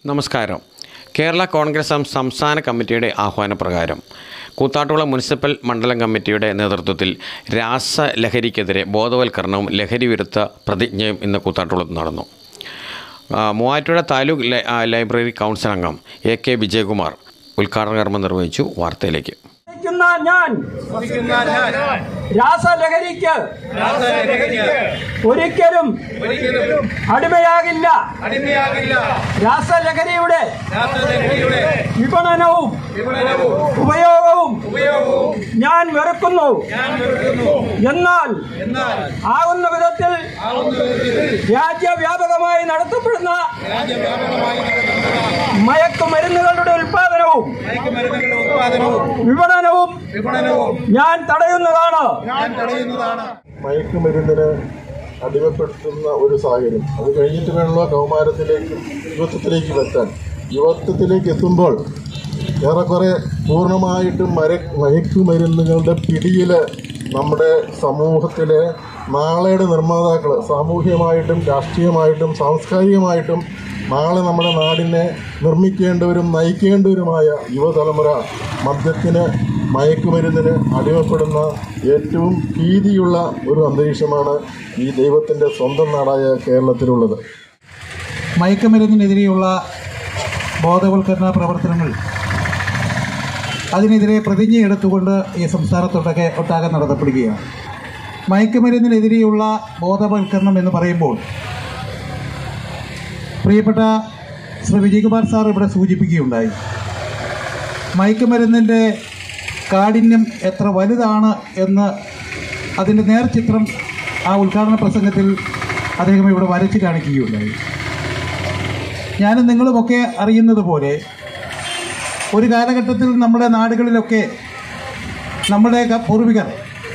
നമസ്കാരം കേരള കോൺഗ്രസ് എം സംസ്ഥാന കമ്മിറ്റിയുടെ ആഹ്വാനപ്രകാരം കൂത്താട്ടുകുളം മുനിസിപ്പൽ മണ്ഡലം കമ്മിറ്റിയുടെ നേതൃത്വത്തിൽ രാസലഹരിക്കെതിരെ ബോധവൽക്കരണവും ലഹരി വിരുദ്ധ പ്രതിജ്ഞയും ഇന്ന് കൂത്താട്ടുകുളത്ത് നടന്നു ആ, മൂവാറ്റുപുഴ താലൂക്ക് ലൈ- ആ, ലൈബ്രറി കൗൺസിൽ അംഗം എ കെ വിജയകുമാർ ഉദ്ഘാടന കർമ്മം നിർവഹിച്ചു വാർത്തയിലേക്ക് ക്കുന്ന ഞാൻ രാസലഹരിക്ക് ഒരിക്കലും അടിമയാകില്ല രാസലഹരിയുടെ വിപണനവും ഉപയോഗവും ഞാൻ വെറുക്കുന്നു എന്നാൽ ആകുന്ന വിധത്തിൽ രാജ്യവ്യാപകമായി നടത്തപ്പെടുന്ന മയക്കുമരുന്നുകളുടെ ഉൽപാദനവും വിപണനവും ഞാൻ തടയുന്നതാണ് മയക്കുമരുന്നിന് അടിമപ്പെടുത്തുന്ന ഒരു സാഹചര്യം അത് കഴിഞ്ഞിട്ട് വേണമല്ലോ കൗമാരത്തിലേക്കും യുവത്വത്തിലേക്കും എത്താൻ യുവത്വത്തിലേക്ക് എത്തുമ്പോൾ ഏറെക്കുറെ പൂർണ്ണമായിട്ടും മര മയക്കുമരുന്നുകളുടെ പിടിയിൽ നമ്മുടെ സമൂഹത്തിലെ നാളെയുടെ നിർമ്മാതാക്കൾ സാമൂഹ്യമായിട്ടും രാഷ്ട്രീയമായിട്ടും സാംസ്കാരികമായിട്ടും നാളെ നമ്മുടെ നാടിനെ നിർമ്മിക്കേണ്ടവരും നയിക്കേണ്ടവരുമായ യുവതലമുറ മദ്യത്തിന് മയക്കുമരുന്നിന് അടിമപ്പെടുന്ന ഏറ്റവും ഭീതിയുള്ള ഒരു അന്തരീക്ഷമാണ് ഈ ദൈവത്തിൻ്റെ സ്വന്തം നാടായ കേരളത്തിലുള്ളത് മയക്കുമരുന്നിനെതിരെയുള്ള ബോധവൽക്കരണ പ്രവർത്തനങ്ങൾ അതിനെതിരെ പ്രതിജ്ഞയെടുത്തുകൊണ്ട് ഈ സംസ്ഥാനത്തൊട്ടൊക്കെ ഒട്ടാകെ നടത്തപ്പെടുകയാണ് മയക്കുമരുന്നിനെതിരെയുള്ള ബോധവൽക്കരണം എന്ന് പറയുമ്പോൾ പ്രിയപ്പെട്ട ശ്രീ വിജയകുമാർ സാർ ഇവിടെ സൂചിപ്പിക്കുകയുണ്ടായി മയക്കുമരുന്നിൻ്റെ കാഠിന്യം എത്ര വലുതാണ് എന്ന് അതിൻ്റെ നേർചിത്രം ആ ഉദ്ഘാടന പ്രസംഗത്തിൽ അദ്ദേഹം ഇവിടെ വരച്ച് കാണിക്കുകയുണ്ടായി ഞാനും നിങ്ങളുമൊക്കെ അറിയുന്നത് പോലെ ഒരു കാലഘട്ടത്തിൽ നമ്മുടെ നാടുകളിലൊക്കെ നമ്മുടെ ക- പൂർവികർ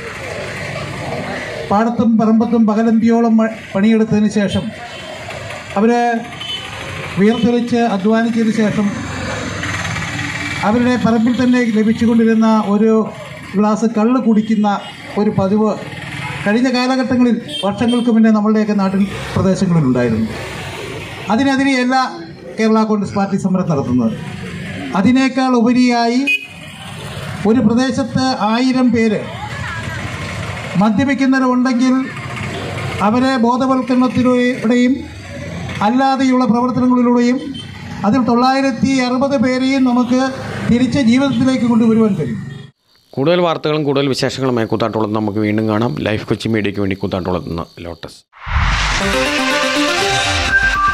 പാടത്തും പറമ്പത്തും പകലന്തിയോളം മ- പണിയെടുത്തതിന് ശേഷം അവർ വിയർത്തൊലിച്ച് അധ്വാനിച്ചതിന് ശേഷം അവരുടെ പറമ്പിൽ തന്നെ ലഭിച്ചുകൊണ്ടിരുന്ന ഒരു ഗ്ലാസ് കള്ള് കുടിക്കുന്ന ഒരു പതിവ് കഴിഞ്ഞ കാലഘട്ടങ്ങളിൽ വർഷങ്ങൾക്ക് മുന്നേ നമ്മളുടെയൊക്കെ നാട്ടിൽ പ്രദേശങ്ങളിലുണ്ടായിരുന്നു അതിനെതിരെയല്ല കേരള കോൺഗ്രസ് പാർട്ടി സമരം നടത്തുന്നത് അതിനേക്കാൾ ഉപരിയായി ഒരു പ്രദേശത്ത് ആയിരം പേര് മദ്യപിക്കുന്നവരുണ്ടെങ്കിൽ അവരെ ബോധവൽക്കരണത്തിലൂടെയും അല്ലാതെയുള്ള പ്രവർത്തനങ്ങളിലൂടെയും അതിൽ തൊള്ളായിരത്തി അറുപത് പേരെയും നമുക്ക് തിരിച്ച് ജീവിതത്തിലേക്ക് കൊണ്ടുവരുവാൻ കഴിയും കൂടുതൽ വാർത്തകളും കൂടുതൽ വിശേഷങ്ങളുമായി കൂത്താട്ടുകുളത്ത് നമുക്ക് വീണ്ടും കാണാം ലൈഫ് കൊച്ചി മീഡിയയ്ക്ക് വേണ്ടി കൂത്താട്ടുകുളത്ത് നിന്ന് ലോട്ടസ്